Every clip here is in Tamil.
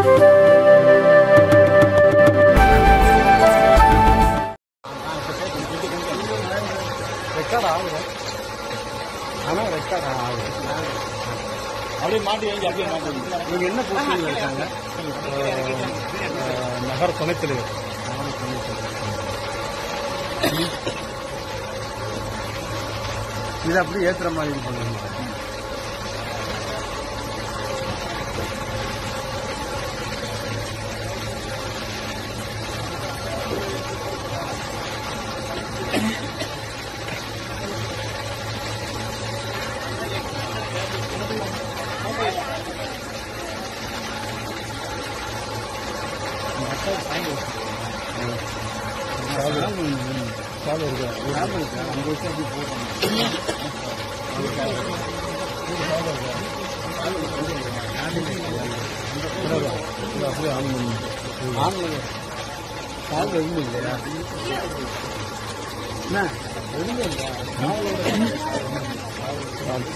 ரெக்கார்ட் ஆகுது ஆனால் ரெக்கார்ட் ஆகுது அப்படியே மாட்டி வைங்க அப்படியே மாட்டி வைங்க இவங்க என்ன போஸ்டிங்கில் இருக்காங்க அஹ், நகர துணைத் தலைவர் நகர துணைத் தலைவர் இதை அப்படியே ஏற்றுற மாதிரி இது பண்ணுங்க சாலை இருக்கு சாலை இருக்கு அங்கே வச்சு அப்படி போடுறாங்க அப்படியே ஆன் பண்ணி ஆன் பண்ணி சாலை எதுவும் இல்லையா என்ன எதுவும் இல்லையா சாலை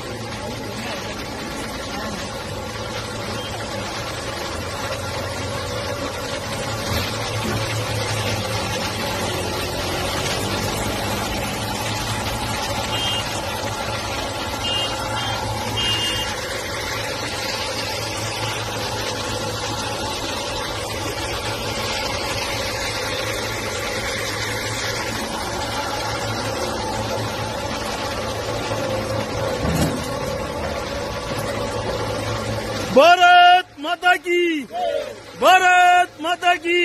பாரத் மாதா கி பாரத் மாதா கி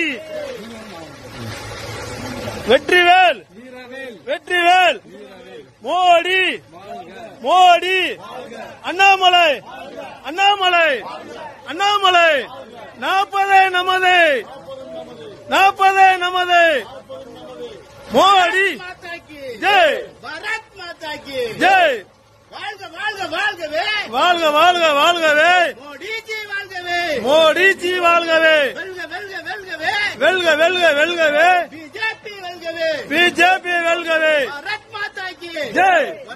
வெற்றிவேல் வெற்றிவேல் மோடி மோடி அண்ணாமலை அண்ணாமலை அண்ணாமலை நாற்பதே நமது நாற்பதே நமது மோடி மாதா கி ஜெய் பாரத் மாதா கி ஜெய் வாழ்க வாழ்க வாழ்கவே வாழ்க வாழ்க வாழ்கவே மோடிஜி வாழ்கவே மோடிஜி வாழ்கவே வெல்க வெல்க வெல்கவே வெல்க வெல்க வெல்கவே பிஜேபி வெல்கவே பிஜேபி வெல்கவே பாரத் மாதா கி ஜெய்